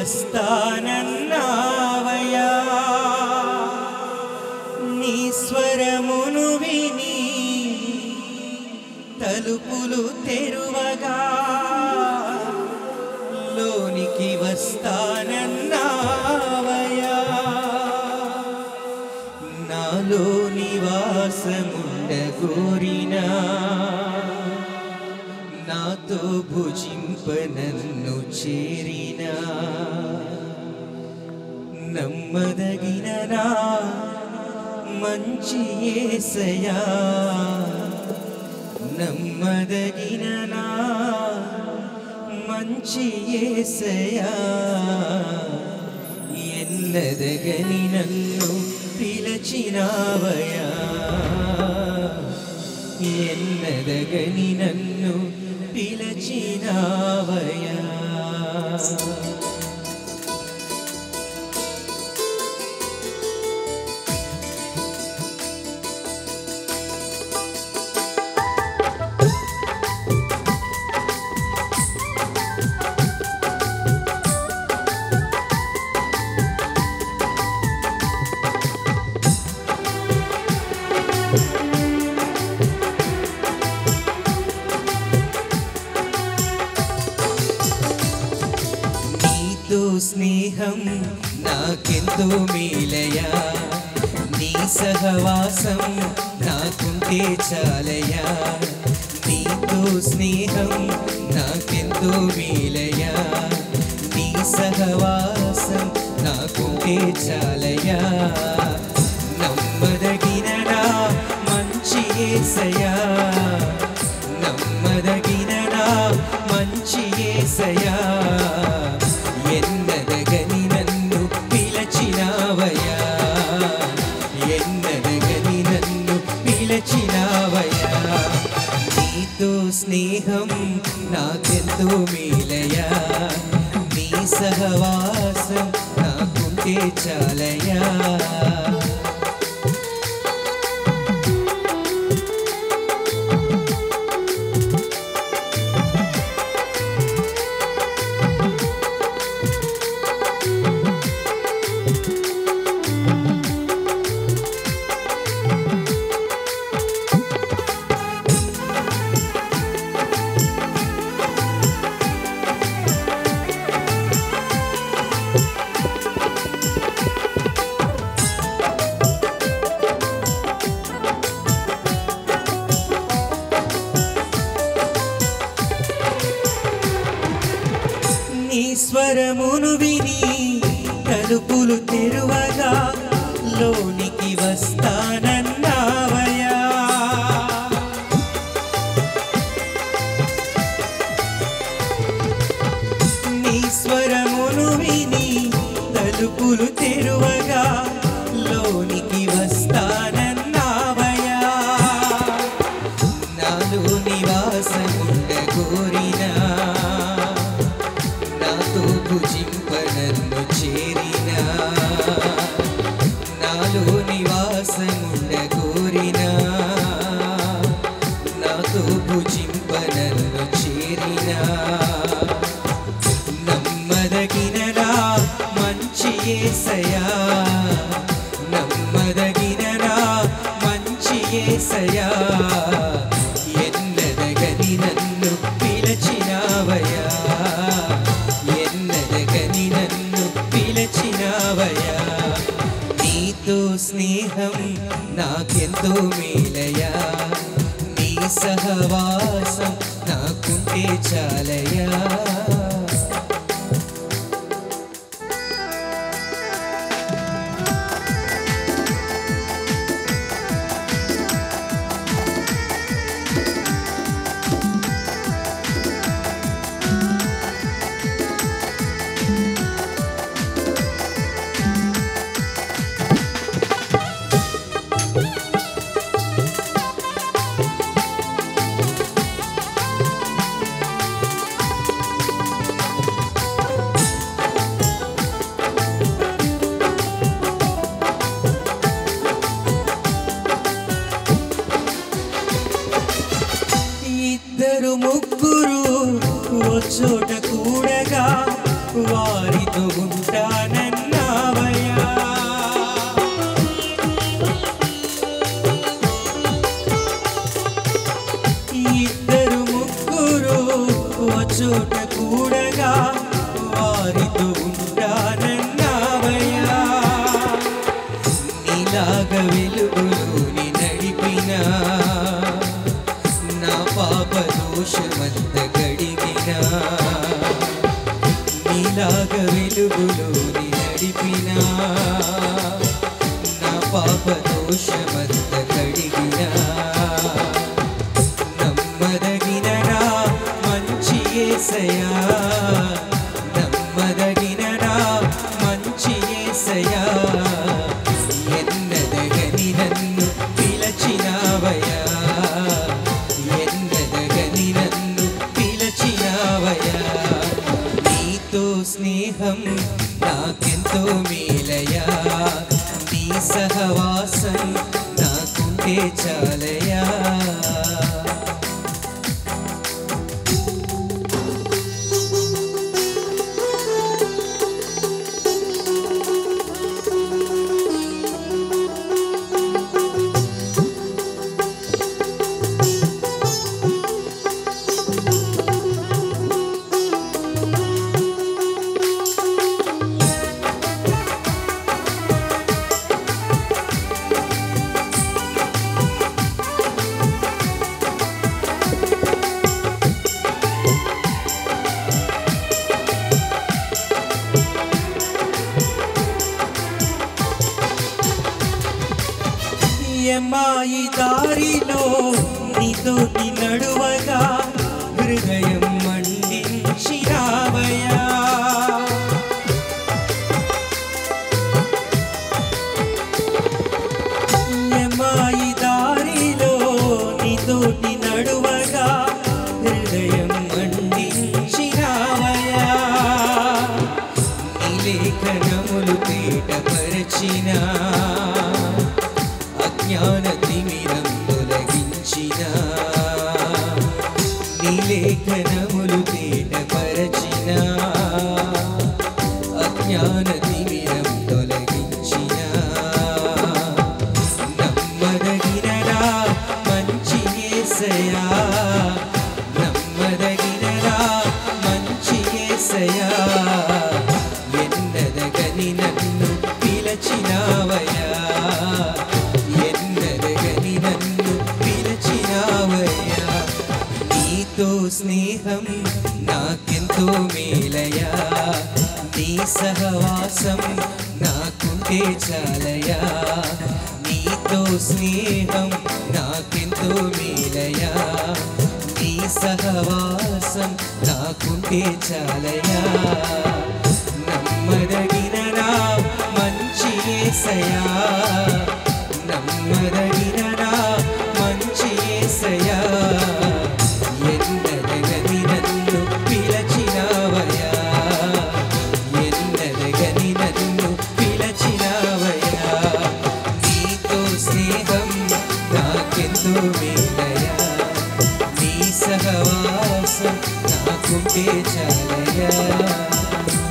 వస్తానన్నావయా నీ స్వరమును విని తలుపులు తెరువగా లోనికి వస్తానన్నావయా నాలో నివాసముండగోరినా నాతో భుజింప నన్ను చేరినా నమ్మదగిన నా మంచి ఏసయా నమ్మదగిన నా మంచి ఏసయా ఎన్నదగని నన్ను పిలచినావయా ఎన్నదగని నన్ను పిలచినావయా నీతో స్నేహం నాకెంతో మేలయా నీ సహవాసం నాకుంటే చాలయా నీతో స్నేహం నాకెంతో మేలయా నీ సహవాసం నాకుంటే చాలయా నమ్మదగిన నా మంచి ఏసయా నమ్మదగిన నా మంచి ఏసయా ఎన్నదగని నన్ను పిలచినావయా ఎన్నదగని నన్ను పిలచినావయా నీతో స్నేహం నాకెంతో మేలయా నీ సహవాసం నాకుంటే చాలయా నీ స్వరమును విని తలుపులు తెరువగా లోనికి వస్తానన్నావయా నీ స్వరమును విని తలుపులు తెరువగా లోనికి వస్తానన్నావయా నాలో నివాసముండ కోరినా నాతో భుజింప నన్ను చేరినా నాలో నివాసముండ కోరినా నాతో భుజింప నన్ను చేరినా నమ్మదగిన నా మంచి ఏసయా నమ్మదగిన నా మంచి ఏసయా ఎన్నదగని నన్ను పిలచినావయా ఎన్నదగని నన్ను పిలచినావయా నీతో స్నేహం నాకెంతో మేలయా నీ సహవాసం నాకుంటే చాలయా ఇద్దరు ముగ్గురు ఓ చోట కూడగా వారితో చోట కూడగా వారితో ఉంటానన్నావయ్యా నీలాగ వెలుగులోని నడిపిన నా పాప దోషమంత గడిగిన నీలాగ వెలుగులోని నడిపిన నా పాప దోషమంత గడిగిన నమ్మదగినరా మంచి ఏసయా నమ్మదగినరా మంచి ఏసయా ఎన్నదగని నన్ను పిలచినావయా ఎన్నదగని నన్ను పిలచినావయా నీతో స్నేహం నాకెంతో మేలయా నీ సహవాసం నాకుంటే చాలయా యమ్మాయి దారిలో నీతోటి నడువగా హృదయం మండించినావయా యమ్మాయి దారిలో నీతోటి నడువగా హృదయం మండించినావయా నీ లేఖనములు పీఠపరచిన అజ్ఞాన తిమిరం తొలగించిన నీ లేఖనములు పీఠపరచిన అజ్ఞాన తిమిరం తొలగించిన నమ్మదగినరా మంచి ఏసయా నమ్మదగినరా మంచి ఏసయా ఎన్నదగని నన్ను పిలచినావయా ఎన్నదగని నన్ను పిలచినావయ్యా నీతో స్నేహం నాకెంతో మేలయా నీ సహవాసం నాకుంటే చాలయా నీతో స్నేహం నాకెంతో మేలయా నీ సహవాసం నాకుంటే చాలయా నమ్మదగినరా మంచి ఏసయా నమ్మదగినరా మంచి ఏసయా ఎన్నదగని నన్ను పిలచినావయా ఎన్నదగని నన్ను పిలచినావయా నీతో స్నేహం నాకెంతో మేలయా నీ సహవాసం నాకుంటే చాలయా